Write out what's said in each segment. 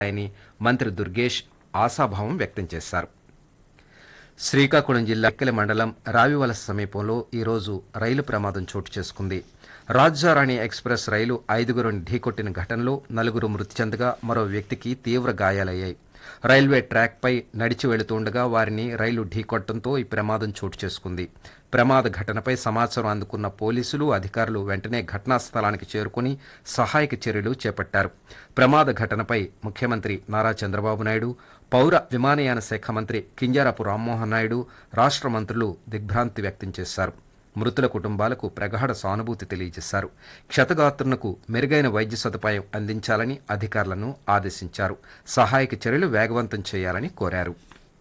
అని మంత్రి దుర్గేష్ ఆశాభావం వ్యక్తం చేశారు శ్రీకాకుళం జిల్లా ఎక్కలి మండలం రావివలస సమీపంలో ఈరోజు రైలు ప్రమాదం చోటు చేసుకుంది రాజ్యారాణి ఎక్స్ప్రెస్ రైలు ఐదుగురిని ఢీకొట్టిన ఘటనలో నలుగురు మృతి చెందగా మరో వ్యక్తికి తీవ్ర గాయాలయ్యాయి రైల్వే ట్రాక్పై నడిచి వెళుతుండగా వారిని రైలు ఢీకొట్టడంతో ఈ ప్రమాదం చోటు చేసుకుంది ప్రమాద ఘటనపై సమాచారం అందుకున్న పోలీసులు అధికారులు వెంటనే ఘటనా స్థలానికి చేరుకుని సహాయక చర్యలు చేపట్టారు ప్రమాద ఘటనపై ముఖ్యమంత్రి నారా చంద్రబాబు నాయుడు పౌర విమానయాన శాఖ మంత్రి కింజారపు రామ్మోహన్ నాయుడు రాష్ట్ర మంత్రులు దిగ్భ్రాంతి వ్యక్తం చేశారు మృతుల కుటుంబాలకు ప్రగాఢ సానుభూతి తెలియజేశారు క్షతగాత్రులకు మెరుగైన వైద్య సదుపాయం అందించాలని అధికారులను ఆదేశించారు సహాయక చర్యలు వేగవంతం చేయాలని కోరారు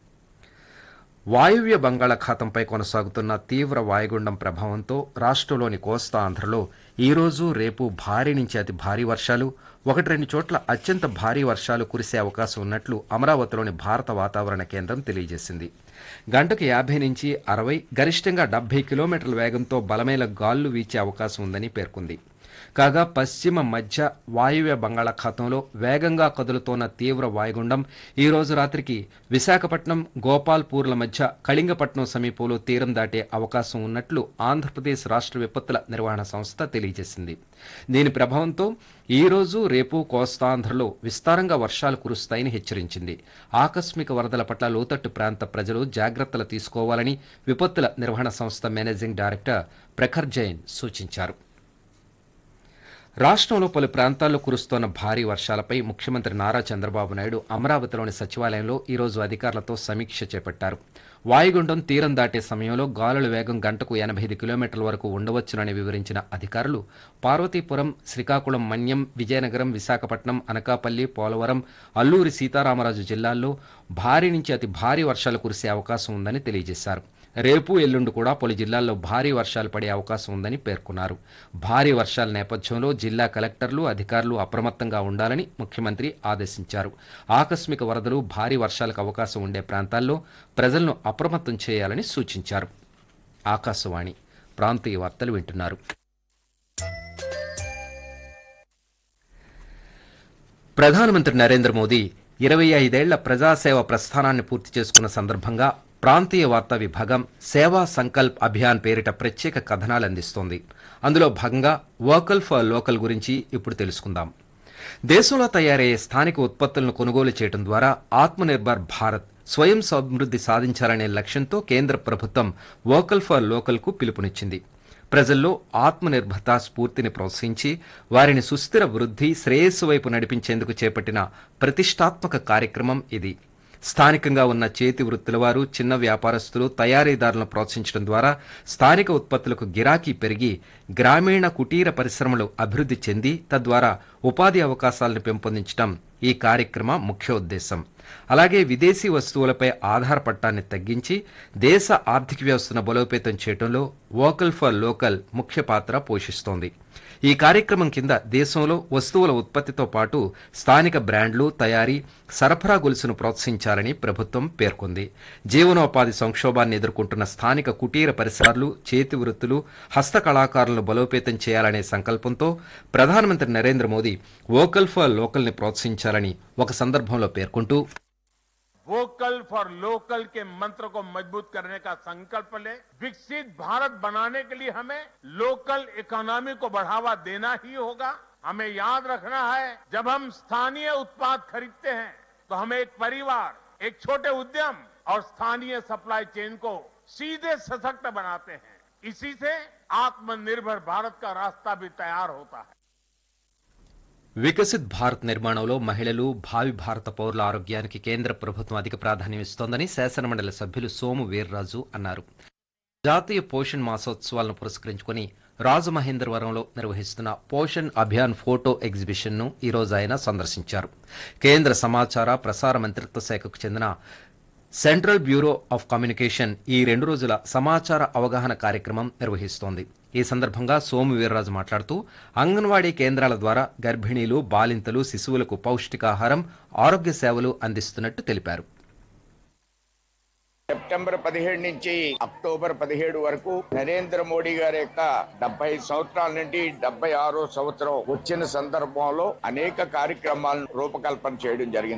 వాయువ్య బంగాళాఖాతంపై కొనసాగుతున్న తీవ్ర వాయుగుండం ప్రభావంతో రాష్ట్రంలోని కోస్తా ఆంధ్రలో ఈ రోజు రేపు భారీ నుంచి అతి భారీ వర్షాలు ఒకటి రెండు చోట్ల అత్యంత భారీ వర్షాలు కురిసే అవకాశం ఉన్నట్లు అమరావతిలోని భారత వాతావరణ కేంద్రం తెలియజేసింది గంటకు యాభై నుంచి అరవై గరిష్టంగా డెబ్బై కిలోమీటర్ల వేగంతో బలమైన గాలులు వీచే అవకాశం ఉందని పేర్కొంది కాగా పశ్చిమ మధ్య వాయువ్య బంగాళాఖాతంలో వేగంగా కదులుతోన్న తీవ్ర వాయుగుండం ఈ రోజు రాత్రికి విశాఖపట్నం గోపాల్పూర్ల మధ్య కళింగపట్నం సమీపంలో తీరం దాటే అవకాశం ఉన్నట్లు ఆంధ్రప్రదేశ్ రాష్ట్ర విపత్తుల నిర్వహణ సంస్థ తెలియజేసింది దీని ప్రభావంతో ఈ రోజు రేపు కోస్తాంధ్రలో విస్తారంగా వర్షాలు కురుస్తాయని హెచ్చరించింది ఆకస్మిక వరదల పట్ల లోతట్టు ప్రాంత ప్రజలు జాగ్రత్తలు తీసుకోవాలని విపత్తుల నిర్వహణ సంస్థ మేనేజింగ్ డైరెక్టర్ ప్రఖర్ జైన్ సూచించారు రాష్ట్రంలో పలు ప్రాంతాల్లో కురుస్తోన్న భారీ వర్షాలపై ముఖ్యమంత్రి నారా చంద్రబాబు నాయుడు అమరావతిలోని సచివాలయంలో ఈరోజు అధికారులతో సమీక్ష చేపట్టారు వాయుగుండం తీరం దాటే సమయంలో గాలుల వేగం గంటకు ఎనభై ఐదు కిలోమీటర్ల వరకు ఉండవచ్చునని వివరించిన అధికారులు పార్వతీపురం శ్రీకాకుళం మన్యం విజయనగరం విశాఖపట్నం అనకాపల్లి పోలవరం అల్లూరి సీతారామరాజు జిల్లాల్లో భారీ నుంచి అతి భారీ వర్షాలు కురిసే అవకాశం ఉందని తెలియజేశారు రేపు ఎల్లుండి కూడా పలు జిల్లాల్లో భారీ వర్షాలు పడే అవకాశం ఉందని పేర్కొన్నారు భారీ వర్షాల నేపథ్యంలో జిల్లా కలెక్టర్లు అధికారులు అప్రమత్తంగా ఉండాలని ముఖ్యమంత్రి ఆదేశించారు ఆకస్మిక వరదలు భారీ వర్షాలకు అవకాశం ఉండే ప్రాంతాల్లో ప్రజలను అప్రమత్తం చేయాలని సూచించారు ఆకాశవాణి ప్రాంతీయ వార్తలు వింటున్నారు ప్రధానమంత్రి నరేంద్ర మోదీ ఇరవై ఐదేళ్ల ప్రజాసేవ ప్రస్థానాన్ని పూర్తి చేసుకున్న సందర్భంగా ప్రాంతీయ వార్తా విభాగం సేవా సంకల్ప్ అభియాన్ పేరిట ప్రత్యేక కథనాలు అందిస్తోంది అందులో భాగంగా వోకల్ ఫర్ లోకల్ గురించి ఇప్పుడు తెలుసుకుందాం దేశంలో తయారయ్యే స్థానిక ఉత్పత్తులను కొనుగోలు చేయడం ద్వారా ఆత్మనిర్భర్ భారత్ స్వయం సమృద్ధి సాధించాలనే లక్ష్యంతో కేంద్ర ప్రభుత్వం వోకల్ ఫర్ లోకల్ కు పిలుపునిచ్చింది ప్రజల్లో ఆత్మనిర్భరత స్ఫూర్తిని ప్రోత్సహించి వారిని సుస్థిర వృద్ధి శ్రేయస్సు వైపు నడిపించేందుకు చేపట్టిన ప్రతిష్టాత్మక కార్యక్రమం ఇది స్థానికంగా ఉన్న చేతి వృత్తుల వారు చిన్న వ్యాపారస్తులు తయారీదారులను ప్రోత్సహించడం ద్వారా స్థానిక ఉత్పత్తులకు గిరాకీ పెరిగి గ్రామీణ కుటీర పరిశ్రమలు అభివృద్ధి చెంది తద్వారా ఉపాధి అవకాశాలను పెంపొందించడం ఈ కార్యక్రమ ముఖ్య ఉద్దేశం అలాగే విదేశీ వస్తువులపై ఆధారపడటాన్ని తగ్గించి దేశ ఆర్థిక వ్యవస్థను బలోపేతం చేయడంలో వోకల్ ఫర్ లోకల్ ముఖ్య పాత్ర పోషిస్తోంది ఈ కార్యక్రమం కింద దేశంలో వస్తువుల ఉత్పత్తితో పాటు స్థానిక బ్రాండ్లు తయారీ సరఫరా గొలుసును ప్రోత్సహించాలని ప్రభుత్వం పేర్కొంది జీవనోపాధి సంక్షోభాన్ని ఎదుర్కొంటున్న స్థానిక కుటీర పరిసరాలు చేతి వృత్తులు హస్త కళాకారులను బలోపేతం చేయాలనే సంకల్పంతో ప్రధానమంత్రి Narendra Modi vocal for local ని ప్రోత్సహించాలని ఒక సందర్భంలో పేర్కొంటూ वोकल फॉर लोकल के मंत्र को मजबूत करने का संकल्प ले विकसित भारत बनाने के लिए हमें लोकल इकोनॉमी को बढ़ावा देना ही होगा हमें याद रखना है जब हम स्थानीय उत्पाद खरीदते हैं तो हमें एक परिवार एक छोटे उद्यम और स्थानीय सप्लाई चेन को सीधे सशक्त बनाते हैं इसी से आत्मनिर्भर भारत का रास्ता भी तैयार होता है వికసిత్ భారత్ నిర్మాణంలో మహిళలు భావి భారత పౌరుల ఆరోగ్యానికి కేంద్ర ప్రభుత్వం అధిక ప్రాధాన్యం ఇస్తోందని శాసనమండలి సభ్యులు సోము వీర్రాజు అన్నారు జాతీయ పోషణ్ మాసోత్సవాలను పురస్కరించుకుని రాజమహేంద్రవరంలో నిర్వహిస్తున్న పోషణ్ అభియాన్ ఫోటో ఎగ్జిబిషన్ ను ఈ రోజు ఆయన సందర్శించారు కేంద్ర సమాచార ప్రసార మంత్రిత్వ శాఖకు చెందిన సెంట్రల్ బ్యూరో ఆఫ్ కమ్యూనికేషన్ ఈ రెండు రోజుల సమాచార అవగాహన కార్యక్రమం నిర్వహిస్తోంది ఈ సందర్భంగా సోము వీర్రాజు మాట్లాడుతూ అంగన్వాడీ కేంద్రాల ద్వారా గర్భిణీలు బాలింతలు శిశువులకు పౌష్టికాహారం ఆరోగ్య సేవలు అందిస్తున్నట్టు తెలిపారు సెప్టెంబర్ పదిహేడు నుంచి అక్టోబర్ పదిహేడు వరకు నరేంద్ర మోడీ గారి యొక్క డెబ్బై సంవత్సరాల నుండి డెబ్బై ఆరో సంవత్సరం వచ్చిన సందర్భంలో అనేక కార్యక్రమాలను రూపకల్పన చేయడం జరిగింది